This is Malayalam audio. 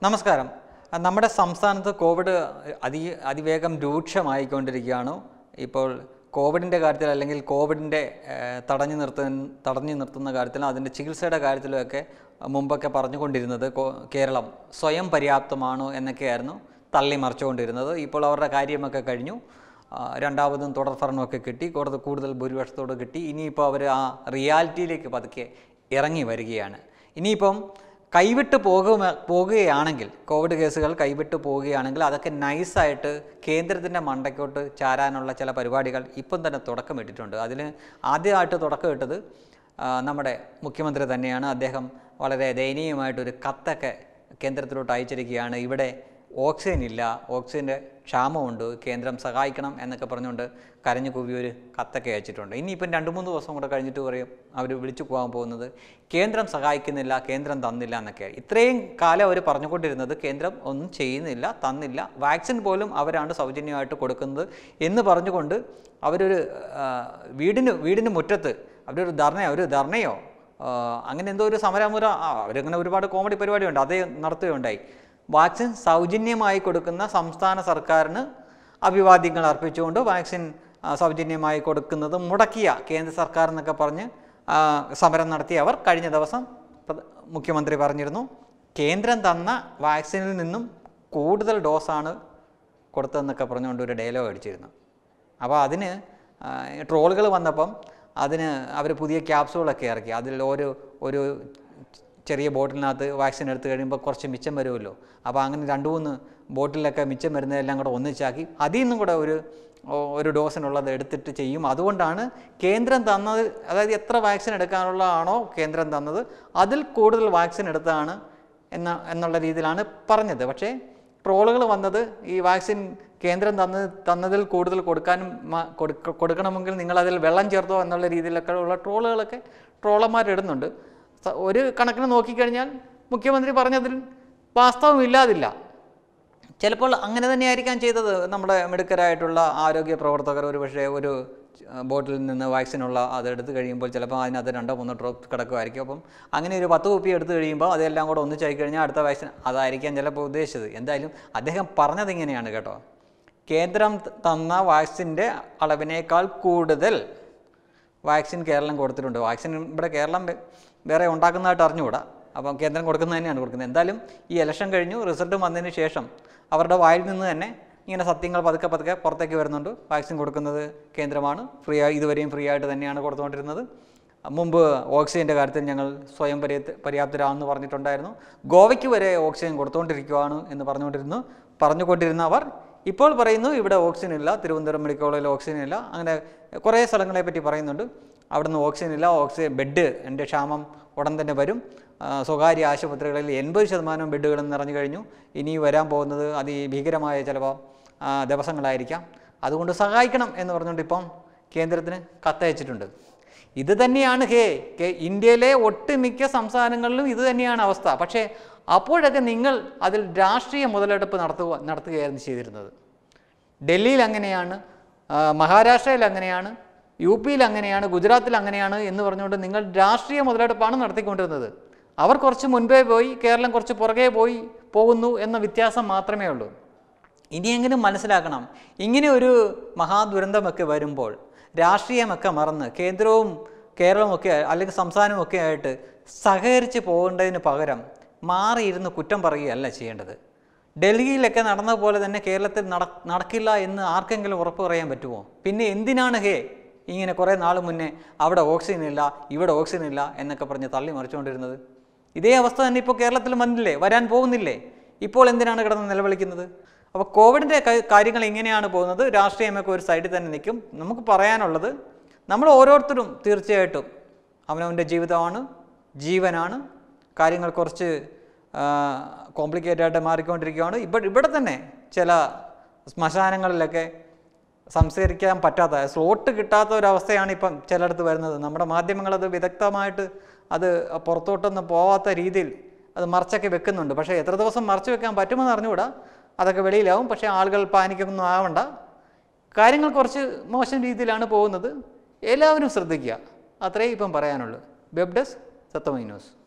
നമസ്കാരം നമ്മുടെ സംസ്ഥാനത്ത് കോവിഡ് അതി അതിവേഗം രൂക്ഷമായിക്കൊണ്ടിരിക്കുകയാണ് ഇപ്പോൾ കോവിഡിൻ്റെ കാര്യത്തിൽ അല്ലെങ്കിൽ കോവിഡിൻ്റെ ഏഹ്, തടഞ്ഞു നിർത്തുന്ന തടഞ്ഞു നിർത്തുന്ന കാര്യത്തിലും അതിൻ്റെ ചികിത്സയുടെ കാര്യത്തിലുമൊക്കെ മുമ്പൊക്കെ പറഞ്ഞുകൊണ്ടിരുന്നത് കോ- കേരളം സ്വയം പര്യാപ്തമാണോ എന്നൊക്കെയായിരുന്നു തള്ളി മറിച്ചുകൊണ്ടിരുന്നത് ഇപ്പോൾ അവരുടെ കാര്യമൊക്കെ കഴിഞ്ഞു ആ, രണ്ടാമതും തുടർ ഭരണമൊക്കെ കിട്ടി കൂടുതൽ കൂടുതൽ ഭൂരിപക്ഷത്തോട് കിട്ടി ഇനിയിപ്പോൾ അവർ ആ റിയാലിറ്റിയിലേക്ക് പതുക്കെ ഇറങ്ങി വരികയാണ് ഇനിയിപ്പം കൈവിട്ട് പോകുക പോകുകയാണെങ്കിൽ കോവിഡ് കേസുകൾ കൈവിട്ട് പോവുകയാണെങ്കിൽ അതൊക്കെ നൈസായിട്ട് കേന്ദ്രത്തിൻ്റെ മണ്ടയ്ക്കോട്ട് ചാരാനുള്ള ചില പരിപാടികൾ ഇപ്പം തന്നെ തുടക്കമിട്ടിട്ടുണ്ട് അതിന് ആദ്യമായിട്ട് തുടക്കമിട്ടത് ആ, നമ്മുടെ മുഖ്യമന്ത്രി തന്നെയാണ് അദ്ദേഹം വളരെ ദയനീയമായിട്ടൊരു കത്തൊക്കെ കേന്ദ്രത്തിലോട്ട് അയച്ചിരിക്കുകയാണ് ഇവിടെ ഓക്സിജൻ ഇല്ല ഓക്സിജൻ്റെ ക്ഷാമമുണ്ട് കേന്ദ്രം സഹായിക്കണം എന്നൊക്കെ പറഞ്ഞുകൊണ്ട് കരഞ്ഞു കൂവി ഒരു കത്തൊക്കെ അയച്ചിട്ടുണ്ട് ഇനിയിപ്പം രണ്ട് മൂന്ന് ദിവസം കൂടെ കഴിഞ്ഞിട്ട് പറയും അവർ വിളിച്ചു പോകാൻ പോകുന്നത് കേന്ദ്രം സഹായിക്കുന്നില്ല കേന്ദ്രം തന്നില്ല എന്നൊക്കെ ഇത്രയും കാലം അവർ പറഞ്ഞുകൊണ്ടിരുന്നത് കേന്ദ്രം ഒന്നും ചെയ്യുന്നില്ല തന്നില്ല വാക്സിൻ പോലും അവരാണ് സൗജന്യമായിട്ട് കൊടുക്കുന്നത് എന്ന് പറഞ്ഞുകൊണ്ട് അവരൊരു ആ, വീടിന് വീടിന് മുറ്റത്ത് അവരൊരു ധർണയോ ഒരു ധർണയോ ആ, അങ്ങനെ എന്തോ ഒരു സമരമുറ ആ, അവരങ്ങനെ ഒരുപാട് കോമഡി പരിപാടിയുണ്ട് അതേ നടത്തുകയുണ്ടായി വാക്സിൻ സൗജന്യമായി കൊടുക്കുന്ന സംസ്ഥാന സർക്കാരിന് അഭിവാദ്യങ്ങൾ അർപ്പിച്ചുകൊണ്ട് വാക്സിൻ ആ, സൗജന്യമായി കൊടുക്കുന്നത് മുടക്കിയ കേന്ദ്ര സർക്കാർ എന്നൊക്കെ പറഞ്ഞ് ആ, സമരം നടത്തിയ അവർ കഴിഞ്ഞ ദിവസം പ്രധ- മുഖ്യമന്ത്രി പറഞ്ഞിരുന്നു കേന്ദ്രം തന്ന വാക്സിനിൽ നിന്നും കൂടുതൽ ഡോസാണ് കൊടുത്തതെന്നൊക്കെ പറഞ്ഞുകൊണ്ട് ഒരു ഡയലോഗ് അടിച്ചിരുന്നു അപ്പോൾ അതിന് ട്രോളുകൾ വന്നപ്പം അതിന് അവർ പുതിയ ക്യാപ്സുകളൊക്കെ ഇറക്കി അതിൽ ഒരു ഒരു ചെറിയ ബോട്ടിലിനകത്ത് വാക്സിൻ എടുത്തു കഴിയുമ്പോൾ കുറച്ച് മിച്ചം വരുമല്ലോ അപ്പോൾ അങ്ങനെ രണ്ട് മൂന്ന് ബോട്ടിലൊക്കെ മിച്ചം വരുന്നതെല്ലാം കൂടെ ഒന്നിച്ചാക്കി അതിൽ നിന്നും കൂടെ ഒരു ഒ- ഒരു ഡോസിനുള്ളത് എടുത്തിട്ട് ചെയ്യും അതുകൊണ്ടാണ് കേന്ദ്രം തന്നത് അതായത് എത്ര വാക്സിൻ എടുക്കാനുള്ളതാണോ കേന്ദ്രം തന്നത് അതിൽ കൂടുതൽ വാക്സിൻ എടുത്താണ് എന്ന എന്നുള്ള രീതിയിലാണ് പറഞ്ഞത് പക്ഷേ ട്രോളുകൾ വന്നത് ഈ വാക്സിൻ കേന്ദ്രം തന്ന തന്നതിൽ കൂടുതൽ കൊടുക്കാനും മ- കൊടുക്ക- കൊടുക്കണമെങ്കിൽ നിങ്ങൾ അതിൽ വെള്ളം ചേർത്തോ എന്നുള്ള രീതിയിലൊക്കെ ഉള്ള ട്രോളുകളൊക്കെ ട്രോളന്മാരിടുന്നുണ്ട് സ- ഒരു കണക്കിന് നോക്കിക്കഴിഞ്ഞാൽ മുഖ്യമന്ത്രി പറഞ്ഞതിൽ വാസ്തവമില്ലാതില്ല ചിലപ്പോൾ അങ്ങനെ തന്നെയായിരിക്കാം ചെയ്തത് നമ്മുടെ മിടുക്കരായിട്ടുള്ള ആരോഗ്യ പ്രവർത്തകർ ഒരു പക്ഷേ ഒരു ആ, ബോട്ടിൽ നിന്ന് വാക്സിനുള്ള അത് എടുത്തു കഴിയുമ്പോൾ ചിലപ്പോൾ അതിനകത്ത് രണ്ടോ മൂന്നോ ഡ്രോപ്പ് കിടക്കുമായിരിക്കും അപ്പം അങ്ങനെ ഒരു പത്ത് കുപ്പി എടുത്തു കഴിയുമ്പോൾ അതെല്ലാം കൂടെ ഒന്നിച്ചായി കഴിഞ്ഞാൽ അടുത്ത വാക്സിൻ അതായിരിക്കാം ചിലപ്പോൾ ഉദ്ദേശിച്ചത് എന്തായാലും അദ്ദേഹം പറഞ്ഞത് ഇങ്ങനെയാണ് കേട്ടോ കേന്ദ്രം ത- തന്ന വാക്സിൻ്റെ അളവിനേക്കാൾ കൂടുതൽ വാക്സിൻ കേരളം കൊടുത്തിട്ടുണ്ട് വാക്സിൻ ഇവിടെ കേരളം വേ- വേറെ ഉണ്ടാക്കുന്നതായിട്ട് അറിഞ്ഞുകൂടാ അപ്പം കേന്ദ്രം കൊടുക്കുന്നത് തന്നെയാണ് കൊടുക്കുന്നത് എന്തായാലും ഈ ഇലക്ഷൻ കഴിഞ്ഞു റിസൾട്ട് വന്നതിന് ശേഷം അവരുടെ വായിൽ നിന്ന് തന്നെ ഇങ്ങനെ സത്യങ്ങൾ പതുക്കെ പതുക്കെ പുറത്തേക്ക് വരുന്നുണ്ട് വാക്സിൻ കൊടുക്കുന്നത് കേന്ദ്രമാണ് ഫ്രീ ആയി ഇതുവരെയും ഫ്രീ ആയിട്ട് തന്നെയാണ് കൊടുത്തുകൊണ്ടിരുന്നത് മുമ്പ് ഓക്സിജൻ്റെ കാര്യത്തിൽ ഞങ്ങൾ സ്വയം പര്യാപ്ത പര്യാപ്തരാണെന്ന് പറഞ്ഞിട്ടുണ്ടായിരുന്നു ഗോവയ്ക്ക് വരെ ഓക്സിജൻ കൊടുത്തുകൊണ്ടിരിക്കുകയാണ് എന്ന് പറഞ്ഞുകൊണ്ടിരുന്നു പറഞ്ഞുകൊണ്ടിരുന്ന അവർ ഇപ്പോൾ പറയുന്നു ഇവിടെ ഓക്സിജൻ ഇല്ല തിരുവനന്തപുരം മെഡിക്കൽ കോളേജിൽ ഓക്സിജൻ ഇല്ല അങ്ങനെ കുറേ സ്ഥലങ്ങളെ പറ്റി പറയുന്നുണ്ട് അവിടുന്ന് ഓക്സിജൻ ഇല്ല ഓക്സിജൻ ബെഡ് എൻ്റെ ക്ഷാമം ഉടൻ തന്നെ വരും ആ, സ്വകാര്യ ആശുപത്രികളിൽ എൺപത് ശതമാനം ബെഡുകളും നിറഞ്ഞു കഴിഞ്ഞു ഇനി വരാൻ പോകുന്നത് അതിഭീകരമായ ചിലപ്പോൾ ആ, ദിവസങ്ങളായിരിക്കാം അതുകൊണ്ട് സഹായിക്കണം എന്ന് പറഞ്ഞുകൊണ്ട് ഇപ്പം കേന്ദ്രത്തിന് കത്തയച്ചിട്ടുണ്ട് ഇത് തന്നെയാണ് ഹേ കേ- ഇന്ത്യയിലെ ഒട്ടുമിക്ക സംസ്ഥാനങ്ങളിലും ഇത് തന്നെയാണ് അവസ്ഥ പക്ഷേ അപ്പോഴൊക്കെ നിങ്ങൾ അതിൽ രാഷ്ട്രീയ മുതലെടുപ്പ് നടത്തുക നടത്തുകയായിരുന്നു ചെയ്തിരുന്നത് ഡൽഹിയിൽ അങ്ങനെയാണ് ആ, മഹാരാഷ്ട്രയിൽ അങ്ങനെയാണ് യു പിയിൽ അങ്ങനെയാണ് ഗുജറാത്തിൽ അങ്ങനെയാണ് എന്ന് പറഞ്ഞുകൊണ്ട് നിങ്ങൾ രാഷ്ട്രീയ മുതലെടുപ്പാണ് നടത്തിക്കൊണ്ടിരുന്നത് അവർ കുറച്ച് മുൻപേ പോയി കേരളം കുറച്ച് പുറകെ പോയി പോകുന്നു എന്ന വ്യത്യാസം മാത്രമേ ഉള്ളൂ ഇനിയെങ്കിലും മനസ്സിലാക്കണം ഇങ്ങനെ ഒരു മഹാദുരന്തമൊക്കെ വരുമ്പോൾ രാഷ്ട്രീയമൊക്കെ മറന്ന് കേന്ദ്രവും കേരളമൊക്കെ അല്ലെങ്കിൽ സംസ്ഥാനമൊക്കെ ആയിട്ട് സഹകരിച്ച് പോകേണ്ടതിന് പകരം മാറിയിരുന്ന് കുറ്റം പറയുകയല്ല ചെയ്യേണ്ടത് ഡൽഹിയിലൊക്കെ നടന്ന പോലെ തന്നെ കേരളത്തിൽ നട നടക്കില്ല എന്ന് ആർക്കെങ്കിലും ഉറപ്പ് പറയാൻ പറ്റുമോ പിന്നെ എന്തിനാണ് ഹേ ഇങ്ങനെ കുറേ നാൾ മുന്നേ അവിടെ ഓക്സിജൻ ഇല്ല ഇവിടെ ഓക്സിജൻ ഇല്ല എന്നൊക്കെ പറഞ്ഞ് തള്ളി മറിച്ചുകൊണ്ടിരുന്നത് ഇതേ അവസ്ഥ തന്നെ ഇപ്പോൾ കേരളത്തിൽ വന്നില്ലേ വരാൻ പോകുന്നില്ലേ ഇപ്പോൾ എന്തിനാണ് കിടന്ന് നിലവിളിക്കുന്നത് അപ്പോൾ കോവിഡിൻ്റെ ക- കാര്യങ്ങൾ ഇങ്ങനെയാണ് പോകുന്നത് രാഷ്ട്രീയമൊക്കെ ഒരു സൈഡിൽ തന്നെ നിൽക്കും നമുക്ക് പറയാനുള്ളത് നമ്മൾ ഓരോരുത്തരും തീർച്ചയായിട്ടും അവനവൻ്റെ ജീവിതമാണ് ജീവനാണ് കാര്യങ്ങൾ കുറച്ച് കോംപ്ലിക്കേറ്റഡ് ആയിട്ട് മാറിക്കൊണ്ടിരിക്കുകയാണ് ഇവിടെ ഇവിടെ തന്നെ ചില ശ്മശാനങ്ങളിലൊക്കെ സംസാരിക്കാൻ പറ്റാത്ത സ്ലോട്ട് കിട്ടാത്ത ഒരവസ്ഥയാണ് ഇപ്പം ചിലയിടത്ത് വരുന്നത് നമ്മുടെ മാധ്യമങ്ങൾ അത് വിദഗ്ധമായിട്ട് അത് പുറത്തോട്ടൊന്നും പോവാത്ത രീതിയിൽ അത് മറച്ചൊക്കെ വെക്കുന്നുണ്ട് പക്ഷേ എത്ര ദിവസം മറച്ചു വെക്കാൻ പറ്റുമെന്ന് അറിഞ്ഞുകൂടാ അതൊക്കെ വെളിയിലാവും പക്ഷേ ആളുകൾ പാനിക്കൊന്നും ആവണ്ട കാര്യങ്ങൾ കുറച്ച് മോശം രീതിയിലാണ് പോകുന്നത് എല്ലാവരും ശ്രദ്ധിക്കുക അത്രേ ഇപ്പം പറയാനുള്ളൂ വെബ് ഡെസ്ക് സത്തമൈ ന്യൂസ്